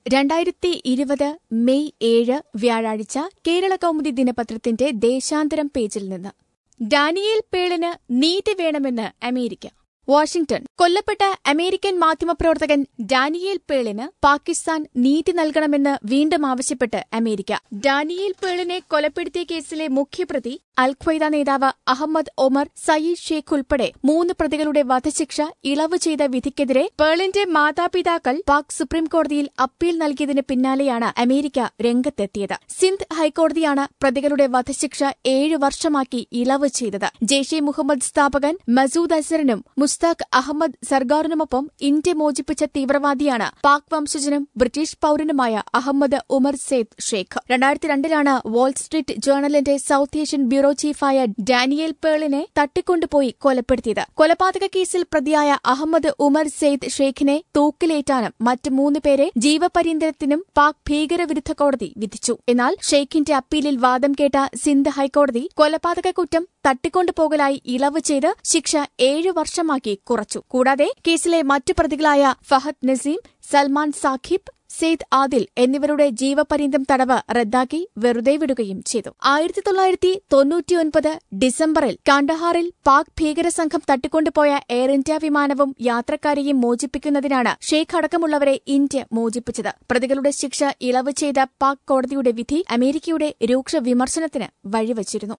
രണ്ടായിരത്തി ഇരുപത് മെയ് ഏഴ് വ്യാഴാഴ്ച കേരള കൗമുദി ദിനപത്രത്തിന്റെ ദേശാന്തരം പേജിൽ നിന്ന് ഡാനിയേൽ പേളിന് നീതി വേണമെന്ന് അമേരിക്ക വാഷിംഗ്ടൺ കൊല്ലപ്പെട്ട അമേരിക്കൻ മാധ്യമപ്രവർത്തകൻ ഡാനിയേൽ പേളിന് പാകിസ്ഥാൻ നീതി നൽകണമെന്ന് വീണ്ടും ആവശ്യപ്പെട്ട് അമേരിക്ക ഡാനിയേൽ പേളിനെ കൊലപ്പെടുത്തിയ കേസിലെ മുഖ്യപ്രതി അൽഖ്വയ്ദ നേതാവ് അഹമ്മദ് ഒമർ സയീദ് ഷേഖ് ഉൾപ്പെടെ മൂന്ന് പ്രതികളുടെ വധശിക്ഷ ഇളവ് ചെയ്ത വിധിക്കെതിരെ പേളിന്റെ മാതാപിതാക്കൾ പാക് സുപ്രീംകോടതിയിൽ അപ്പീൽ നൽകിയതിന് പിന്നാലെയാണ് അമേരിക്ക രംഗത്തെത്തിയത് സിന്ധ് ഹൈക്കോടതിയാണ് പ്രതികളുടെ വധശിക്ഷ ഏഴ് വർഷമാക്കി ഇളവ് ചെയ്തത് ജെയ്ഷെ മുഹമ്മദ് സ്ഥാപകൻ മസൂദ് അസറിനും മുസ്താഖ് അഹമ്മദ് സർഗാറിനുമൊപ്പം ഇന്ത്യ മോചിപ്പിച്ച തീവ്രവാദിയാണ് പാക് വംശജനും ബ്രിട്ടീഷ് പൌരനുമായ അഹമ്മദ് ഉമർ സെയ്ദ് ഷേഖ് രണ്ടായിരത്തി രണ്ടിലാണ് വാൾസ്ട്രീറ്റ് ജേർണലിന്റെ സൌത്ത് ഏഷ്യൻ ബ്യൂറോ ചീഫായ ഡാനിയേൽ പേളിനെ തട്ടിക്കൊണ്ടുപോയി കൊലപ്പെടുത്തിയത് കൊലപാതക കേസിൽ പ്രതിയായ അഹമ്മദ് ഉമർ സെയ്ദ് ഷേഖിനെ തൂക്കിലേറ്റാനും മറ്റ് മൂന്ന് പേരെ ജീവപര്യന്തരത്തിനും പാക് ഭീകരവിരുദ്ധ കോടതി വിധിച്ചു എന്നാൽ ഷെയ്ഖിന്റെ അപ്പീലിൽ വാദം കേട്ട സിന്ധ് ഹൈക്കോടതി കൊലപാതക കുറ്റം തട്ടിക്കൊണ്ടുപോകലായി ഇളവ് ചെയ്ത് ശിക്ഷ ഏഴു വർഷമാക്കി കുറച്ചു കൂടാതെ കേസിലെ മറ്റു പ്രതികളായ ഫഹദ് നസീം സൽമാൻ സാഖിബ് സെയ്ദ് ആദിൽ എന്നിവരുടെ ജീവപര്യന്തം തടവ് റദ്ദാക്കി വെറുതെ വിടുകയും ചെയ്തു ആയിരത്തി തൊള്ളായിരത്തി തൊണ്ണൂറ്റിയൊൻപത് ഡിസംബറിൽ കാണ്ടഹാറിൽ പാക് ഭീകരസംഘം തട്ടിക്കൊണ്ടുപോയ എയർ ഇന്ത്യ വിമാനവും യാത്രക്കാരെയും മോചിപ്പിക്കുന്നതിനാണ് ഷെയ്ഖ് അടക്കമുള്ളവരെ ഇന്ത്യ മോചിപ്പിച്ചത് പ്രതികളുടെ ശിക്ഷ ഇളവ് ചെയ്ത പാക് കോടതിയുടെ വിധി അമേരിക്കയുടെ രൂക്ഷ വിമർശനത്തിന് വഴിവച്ചിരുന്നു